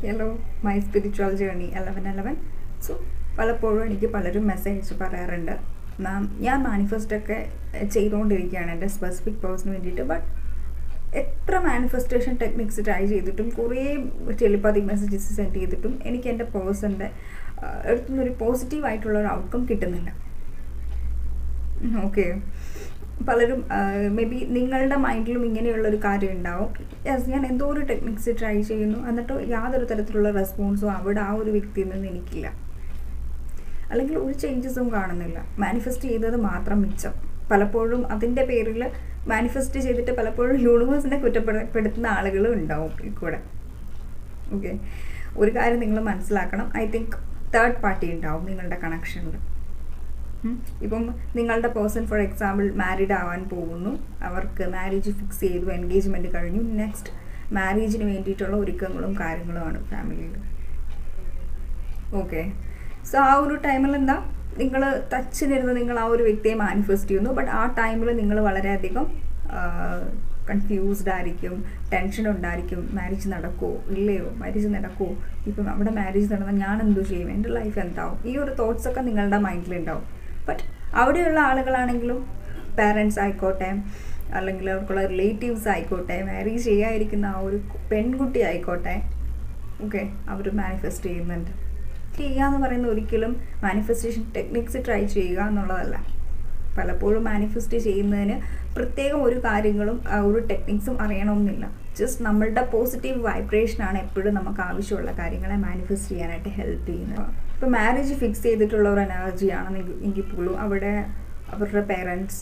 Hello my spiritual journey eleven eleven so പലപ്പോഴും എനിക്ക് പലരും മെസ്സേജ് പറയാറുണ്ട് മാം ഞാൻ മാനിഫെസ്റ്റ് ഒക്കെ ചെയ്തുകൊണ്ടിരിക്കുകയാണ് എൻ്റെ സ്പെസിഫിക് പേഴ്സണിന് വേണ്ടിയിട്ട് ബട്ട് എത്ര മാനിഫെസ്റ്റേഷൻ ടെക്നിക്സ് ട്രൈ ചെയ്തിട്ടും കുറേ ടെലിപ്പതി മെസ്സേജസ് സെൻഡ് ചെയ്തിട്ടും എനിക്ക് എൻ്റെ പേഴ്സൻ്റെ അടുത്തുനിന്നൊരു പോസിറ്റീവായിട്ടുള്ള ഒരു ഔട്ട്കം കിട്ടുന്നില്ല ഓക്കെ പലരും മേ ബി നിങ്ങളുടെ മൈൻഡിലും ഇങ്ങനെയുള്ളൊരു കാര്യം ഉണ്ടാവും യെസ് ഞാൻ എന്തോ ഒരു ടെക്നിക്സ് ട്രൈ ചെയ്യുന്നു എന്നിട്ട് യാതൊരു തരത്തിലുള്ള റെസ്പോൺസും അവിടെ ആ ഒരു വ്യക്തിയിൽ നിന്ന് എനിക്കില്ല അല്ലെങ്കിൽ ഒരു ചേഞ്ചസും കാണുന്നില്ല മാനിഫെസ്റ്റ് ചെയ്തത് മാത്രം മിച്ചം പലപ്പോഴും അതിൻ്റെ പേരിൽ മാനിഫെസ്റ്റ് ചെയ്തിട്ട് പലപ്പോഴും യൂണിവേഴ്സിനെ കുറ്റപ്പെടുത്തുന്ന ആളുകളും ഉണ്ടാവും ഈ കൂടെ ഓക്കെ ഒരു കാര്യം നിങ്ങൾ മനസ്സിലാക്കണം ഐ തിങ്ക് തേർഡ് പാർട്ടി ഉണ്ടാവും നിങ്ങളുടെ കണക്ഷനിൽ ഇപ്പം നിങ്ങളുടെ പേഴ്സൺ ഫോർ എക്സാമ്പിൾ മാരീഡ് ആവാൻ പോകുന്നു അവർക്ക് മാരേജ് ഫിക്സ് ചെയ്തു എൻഗേജ്മെൻറ്റ് കഴിഞ്ഞു നെക്സ്റ്റ് മാരേജിന് വേണ്ടിയിട്ടുള്ള ഒരുക്കങ്ങളും കാര്യങ്ങളുമാണ് ഫാമിലിയിൽ ഓക്കെ സോ ആ ഒരു ടൈമിൽ എന്താ നിങ്ങൾ ടച്ചിലിരുന്ന് നിങ്ങൾ ആ ഒരു വ്യക്തിയെ മാനിഫെസ്റ്റ് ചെയ്യുന്നു ബട്ട് ആ ടൈമിൽ നിങ്ങൾ വളരെയധികം കൺഫ്യൂസ്ഡ് ആയിരിക്കും ടെൻഷൻ ഉണ്ടായിരിക്കും മാരേജ് നടക്കുമോ ഇല്ലയോ മാരേജ് നടക്കുമോ ഇപ്പം അവിടെ മാരേജ് നടന്നാൽ ഞാൻ എന്തു ചെയ്യും എൻ്റെ ലൈഫ് എന്താവും ഈ ഒരു തോട്ട്സ് ഒക്കെ നിങ്ങളുടെ മൈൻഡിലുണ്ടാവും ബട്ട് അവിടെയുള്ള ആളുകളാണെങ്കിലും പാരൻസ് ആയിക്കോട്ടെ അല്ലെങ്കിൽ അവർക്കുള്ള റിലേറ്റീവ്സ് ആയിക്കോട്ടെ മാരേജ് ചെയ്യാതിരിക്കുന്ന ആ ഒരു പെൺകുട്ടി ആയിക്കോട്ടെ ഓക്കെ അവർ മാനിഫെസ്റ്റ് ചെയ്യുന്നുണ്ട് ചെയ്യുക എന്ന് പറയുന്നത് ഒരിക്കലും മാനിഫെസ്റ്റേഷൻ ടെക്നിക്സ് ട്രൈ ചെയ്യുക എന്നുള്ളതല്ല പലപ്പോഴും മാനിഫെസ്റ്റ് ചെയ്യുന്നതിന് പ്രത്യേകം ഒരു കാര്യങ്ങളും ഒരു ടെക്നിക്സും അറിയണമെന്നില്ല ജസ്റ്റ് നമ്മളുടെ പോസിറ്റീവ് വൈബ്രേഷനാണ് എപ്പോഴും നമുക്ക് ആവശ്യമുള്ള കാര്യങ്ങളെ മാനിഫെസ്റ്റ് ചെയ്യാനായിട്ട് ഹെൽപ്പ് ചെയ്യുന്നത് ഇപ്പോൾ മാരേജ് ഫിക്സ് ചെയ്തിട്ടുള്ള ഒരു എനർജിയാണെന്നെങ്കിൽ എങ്കിൽ പോലും അവിടെ അവരുടെ പേരൻസ്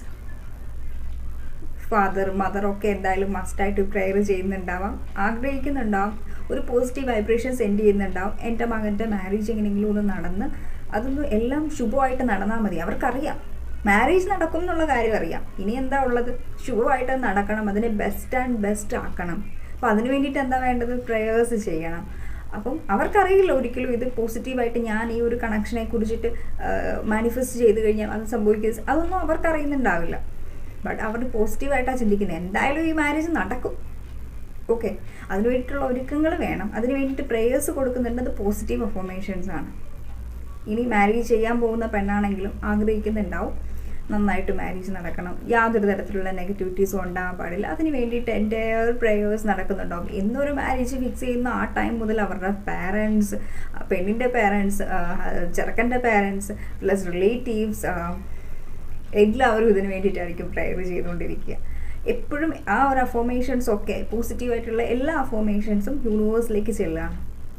ഫാദർ മദർ ഒക്കെ എന്തായാലും മസ്റ്റായിട്ട് പ്രെയർ ചെയ്യുന്നുണ്ടാവാം ആഗ്രഹിക്കുന്നുണ്ടാവും ഒരു പോസിറ്റീവ് വൈബ്രേഷൻ സെൻഡ് ചെയ്യുന്നുണ്ടാവും എൻ്റെ മകൻ്റെ മാരേജ് എങ്ങനെയെങ്കിലും ഒന്ന് നടന്ന് അതൊന്നും എല്ലാം ശുഭമായിട്ട് നടന്നാൽ മതി അവർക്കറിയാം മാരേജ് നടക്കും എന്നുള്ള കാര്യം അറിയാം ഇനി എന്താ ഉള്ളത് ശുഭമായിട്ട് നടക്കണം അതിനെ ബെസ്റ്റ് ആൻഡ് ബെസ്റ്റ് ആക്കണം അപ്പോൾ അതിന് വേണ്ടിയിട്ട് എന്താ വേണ്ടത് പ്രേയേഴ്സ് ചെയ്യണം അപ്പം അവർക്കറിയില്ല ഒരിക്കലും ഇത് പോസിറ്റീവായിട്ട് ഞാൻ ഈ ഒരു കണക്ഷനെ കുറിച്ചിട്ട് മാനിഫെസ്റ്റ് ചെയ്ത് കഴിഞ്ഞാൽ അത് സംഭവിക്കുന്നത് അതൊന്നും അവർക്കറിയുന്നുണ്ടാവില്ല ബട്ട് അവർ പോസിറ്റീവായിട്ടാണ് ചിന്തിക്കുന്നത് എന്തായാലും ഈ മാരേജ് നടക്കും ഓക്കെ അതിന് വേണ്ടിയിട്ടുള്ള ഒരുക്കങ്ങൾ വേണം അതിന് വേണ്ടിയിട്ട് പ്രേയേഴ്സ് കൊടുക്കുന്നുണ്ട് അത് പോസിറ്റീവ് അഫോർമേഷൻസ് ആണ് ഇനി മാരേജ് ചെയ്യാൻ പോകുന്ന പെണ്ണാണെങ്കിലും ആഗ്രഹിക്കുന്നുണ്ടാവും നന്നായിട്ട് മാരേജ് നടക്കണം യാതൊരു തരത്തിലുള്ള നെഗറ്റിവിറ്റീസും ഉണ്ടാകാൻ പാടില്ല അതിന് വേണ്ടിയിട്ട് എൻ്റെ പ്രേയേഴ്സ് നടക്കുന്നുണ്ടാവും എന്നൊരു മാരേജ് ഫിക്സ് ചെയ്യുന്ന ആ ടൈം മുതൽ അവരുടെ പാരൻസ് പെണ്ണിൻ്റെ പാരൻസ് ചെറുക്കൻ്റെ പാരൻസ് പ്ലസ് റിലേറ്റീവ്സ് എല്ലാവരും ഇതിന് വേണ്ടിയിട്ടായിരിക്കും പ്രയർ ചെയ്തുകൊണ്ടിരിക്കുക എപ്പോഴും ആ ഒരു അഫോർമേഷൻസ് ഒക്കെ പോസിറ്റീവായിട്ടുള്ള എല്ലാ അഫോർമേഷൻസും യൂണിവേഴ്സിലേക്ക് ചെല്ലുകയാണ്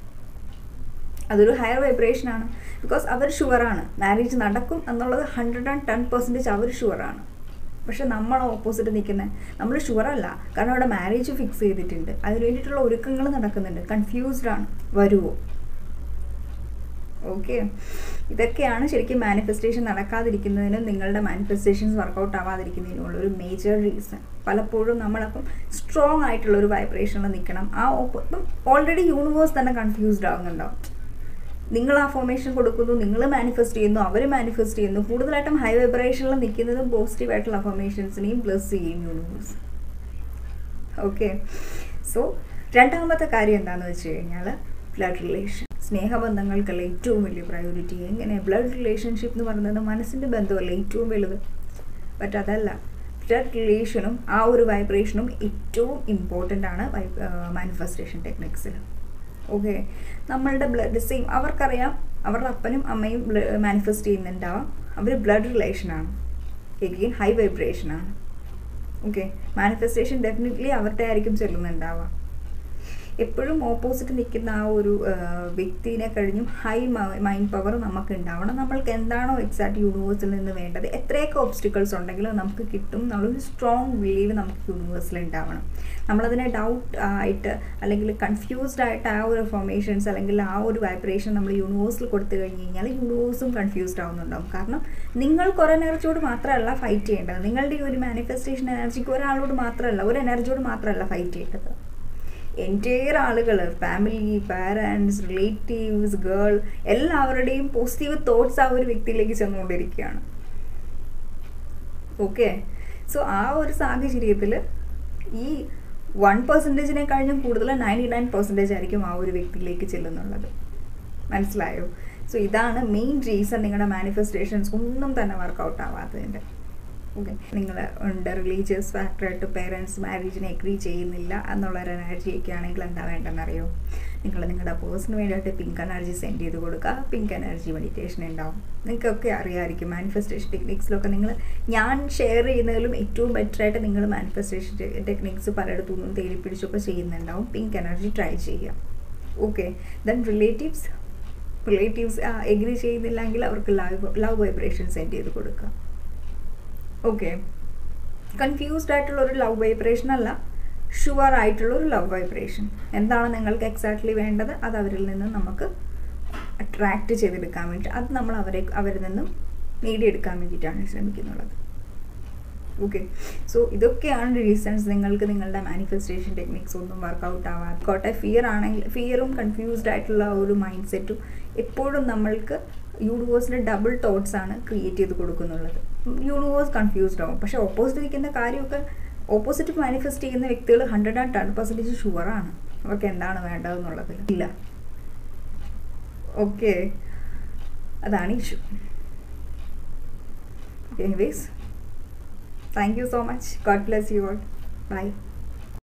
അതൊരു ഹയർ വൈബ്രേഷനാണ് ബിക്കോസ് അവർ ഷുവറാണ് മാരേജ് നടക്കും എന്നുള്ളത് ഹൺഡ്രഡ് ആൻഡ് ടെൻ പെർസെൻറ്റേജ് അവർ ഷുവറാണ് പക്ഷെ നമ്മൾ ഓപ്പോസിറ്റ് നിൽക്കുന്നത് നമ്മൾ ഷുവറല്ല കാരണം അവിടെ മാരേജ് ഫിക്സ് ചെയ്തിട്ടുണ്ട് അതിന് വേണ്ടിയിട്ടുള്ള ഒരുക്കങ്ങൾ നടക്കുന്നുണ്ട് കൺഫ്യൂസ്ഡ് ആണ് വരുമോ ഓക്കെ ഇതൊക്കെയാണ് ശരിക്കും മാനിഫെസ്റ്റേഷൻ നടക്കാതിരിക്കുന്നതിനും നിങ്ങളുടെ മാനിഫെസ്റ്റേഷൻസ് വർക്കൗട്ട് ആവാതിരിക്കുന്നതിനുള്ള ഒരു മേജർ റീസൺ പലപ്പോഴും നമ്മളപ്പം സ്ട്രോങ് ആയിട്ടുള്ള ഒരു വൈബ്രേഷനിൽ നിൽക്കണം ആ ഇപ്പം ഓൾറെഡി യൂണിവേഴ്സ് തന്നെ കൺഫ്യൂസ്ഡ് ആവുന്നുണ്ടാവും നിങ്ങൾ ആ ഫോർമേഷൻ കൊടുക്കുന്നു നിങ്ങൾ മാനിഫെസ്റ്റ് ചെയ്യുന്നു അവർ മാനിഫെസ്റ്റ് ചെയ്യുന്നു കൂടുതലായിട്ടും ഹൈ വൈബ്രേഷനിൽ നിൽക്കുന്നതും പോസിറ്റീവായിട്ടുള്ള അഫോർമേഷൻസിനെയും പ്ലസ് ചെയ്യും യൂണിവേഴ്സ് ഓക്കെ സോ രണ്ടാമത്തെ കാര്യം എന്താണെന്ന് വെച്ച് കഴിഞ്ഞാൽ ബ്ലഡ് റിലേഷൻ സ്നേഹബന്ധങ്ങൾക്കല്ല ഏറ്റവും വലിയ പ്രയോറിറ്റി എങ്ങനെ ബ്ലഡ് റിലേഷൻഷിപ്പ് എന്ന് പറയുന്നത് മനസ്സിൻ്റെ ബന്ധമല്ല ഏറ്റവും വലുത് ബട്ട് അതല്ല ബ്ലഡ് റിലേഷനും ആ ഒരു വൈബ്രേഷനും ഏറ്റവും ഇമ്പോർട്ടൻ്റ് ആണ് മാനിഫെസ്റ്റേഷൻ ടെക്നിക്സിൽ ഓക്കെ നമ്മളുടെ ബ്ലഡ് സെയിം അവർക്കറിയാം അവരുടെ അപ്പനും അമ്മയും മാനിഫെസ്റ്റ് ചെയ്യുന്നുണ്ടാവാം അവർ ബ്ലഡ് റിലേഷനാണ് എഗെയിൻ ഹൈ വൈബ്രേഷനാണ് ഓക്കെ മാനിഫെസ്റ്റേഷൻ ഡെഫിനറ്റ്ലി അവരുടെ ആയിരിക്കും ചെല്ലുന്നുണ്ടാവുക എപ്പോഴും ഓപ്പോസിറ്റ് നിൽക്കുന്ന ആ ഒരു വ്യക്തിനെ കഴിഞ്ഞും ഹൈ മൈൻഡ് പവർ നമുക്ക് ഉണ്ടാവണം നമ്മൾക്ക് എന്താണോ എക്സാക്ട് യൂണിവേഴ്സിൽ നിന്ന് വേണ്ടത് എത്രയൊക്കെ ഒബ്സ്റ്റിക്കിൾസ് ഉണ്ടെങ്കിലും നമുക്ക് കിട്ടും എന്നുള്ളൊരു സ്ട്രോങ് ബിലീവ് നമുക്ക് യൂണിവേഴ്സിൽ ഉണ്ടാവണം നമ്മളതിനെ ഡൗട്ട് ആയിട്ട് അല്ലെങ്കിൽ കൺഫ്യൂസ്ഡ് ആയിട്ട് ആ ഒരു ഫോർമേഷൻസ് അല്ലെങ്കിൽ ആ ഒരു വൈബ്രേഷൻ നമ്മൾ യൂണിവേഴ്സിൽ കൊടുത്തു കഴിഞ്ഞ് കഴിഞ്ഞാൽ യൂണിവേഴ്സും കൺഫ്യൂസ്ഡ് ആവുന്നുണ്ടാവും കാരണം നിങ്ങൾക്ക് ഒരു എനർജിയോട് മാത്രമല്ല ഫൈറ്റ് ചെയ്യേണ്ടത് നിങ്ങളുടെ ഈ ഒരു മാനിഫെസ്റ്റേഷൻ എനർജിക്ക് ഒരാളോട് മാത്രമല്ല ഒരു എനർജിയോട് മാത്രമല്ല ഫൈറ്റ് ചെയ്യേണ്ടത് എൻറ്റയർ ആളുകൾ ഫാമിലി പാരൻസ് റിലേറ്റീവ്സ് ഗേൾ എല്ലാവരുടെയും പോസിറ്റീവ് തോട്ട്സ് ആ ഒരു വ്യക്തിയിലേക്ക് ചെന്നുകൊണ്ടിരിക്കുകയാണ് ഓക്കെ സോ ആ ഒരു സാഹചര്യത്തിൽ ഈ വൺ പെർസെൻറ്റേജിനെ കഴിഞ്ഞും കൂടുതൽ നയൻറ്റി നയൻ പെർസെൻറ്റേജ് ആയിരിക്കും ആ ഒരു വ്യക്തിയിലേക്ക് ചെല്ലുന്നുള്ളത് മനസ്സിലായോ സോ ഇതാണ് മെയിൻ റീസൺ നിങ്ങളുടെ മാനിഫെസ്റ്റേഷൻസ് ഒന്നും തന്നെ വർക്കൗട്ട് ആവാത്തതിൻ്റെ ഓക്കെ നിങ്ങൾ ഉണ്ട് റിലീജിയസ് ഫാക്ടറായിട്ട് പേരൻസ് മാരേജിനെ എഗ്രി ചെയ്യുന്നില്ല എന്നുള്ളൊരു എനർജിയൊക്കെ ആണെങ്കിൽ എന്താ വേണ്ടെന്നറിയോ നിങ്ങൾ നിങ്ങളുടെ പേഴ്സണിന് വേണ്ടിയിട്ട് പിങ്ക് എനർജി സെൻഡ് ചെയ്ത് കൊടുക്കുക പിങ്ക് എനർജി മെഡിറ്റേഷൻ ഉണ്ടാവും നിങ്ങൾക്കൊക്കെ അറിയാമായിരിക്കും മാനിഫെസ്റ്റേഷൻ ടെക്നിക്സിലൊക്കെ നിങ്ങൾ ഞാൻ ഷെയർ ചെയ്യുന്നതിലും ഏറ്റവും ബെറ്റർ ആയിട്ട് നിങ്ങൾ മാനിഫെസ്റ്റേഷൻ ടെക്നിക്സ് പലയിടത്തു നിന്നും തേടി പിടിച്ചൊക്കെ ചെയ്യുന്നുണ്ടാവും പിങ്ക് എനർജി ട്രൈ ചെയ്യുക okay then relatives relatives agree ചെയ്യുന്നില്ലെങ്കിൽ അവർക്ക് ലവ് ലവ് വൈബ്രേഷൻ സെൻഡ് ചെയ്ത് കൊടുക്കുക ഓക്കെ കൺഫ്യൂസ്ഡ് ആയിട്ടുള്ള ഒരു ലവ് വൈബ്രേഷൻ അല്ല ഷുവർ ആയിട്ടുള്ള ഒരു ലവ് വൈബ്രേഷൻ എന്താണ് നിങ്ങൾക്ക് എക്സാക്ട്ലി വേണ്ടത് അത് അവരിൽ നിന്ന് നമുക്ക് അട്രാക്റ്റ് ചെയ്തെടുക്കാൻ വേണ്ടി അത് നമ്മൾ അവരെ അവരിൽ നിന്നും നേടിയെടുക്കാൻ വേണ്ടിയിട്ടാണ് ശ്രമിക്കുന്നുള്ളത് ഓക്കെ സോ ഇതൊക്കെയാണ് റീസൺസ് നിങ്ങൾക്ക് നിങ്ങളുടെ മാനിഫെസ്റ്റേഷൻ ടെക്നിക്സ് ഒന്നും വർക്കൗട്ട് ആവാതെ കോട്ടെ ഫിയർ ആണെങ്കിൽ ഫിയറും കൺഫ്യൂസ്ഡ് ആയിട്ടുള്ള ഒരു മൈൻഡ് സെറ്റും എപ്പോഴും നമ്മൾക്ക് യൂണിവേഴ്സിൻ്റെ ഡബിൾ തോട്ട്സ് ആണ് ക്രിയേറ്റ് ചെയ്ത് കൊടുക്കുന്നുള്ളത് യൂണിവേഴ്സ് കൺഫ്യൂസ്ഡ് ആവും പക്ഷേ ഓപ്പോസിറ്റ് നിൽക്കുന്ന കാര്യമൊക്കെ ഓപ്പോസിറ്റ് മാനിഫെസ്റ്റ് ചെയ്യുന്ന വ്യക്തികൾ ഹൺഡ്രഡ് ആൻഡ് ടെൻ പെർസെൻറ്റേജ് ഷുവറാണ് അവർക്ക് എന്താണ് വേണ്ടതെന്നുള്ളതിൽ ഇല്ല ഓക്കെ അതാണ് issue anyways Thank you so much. God bless you all. Bye.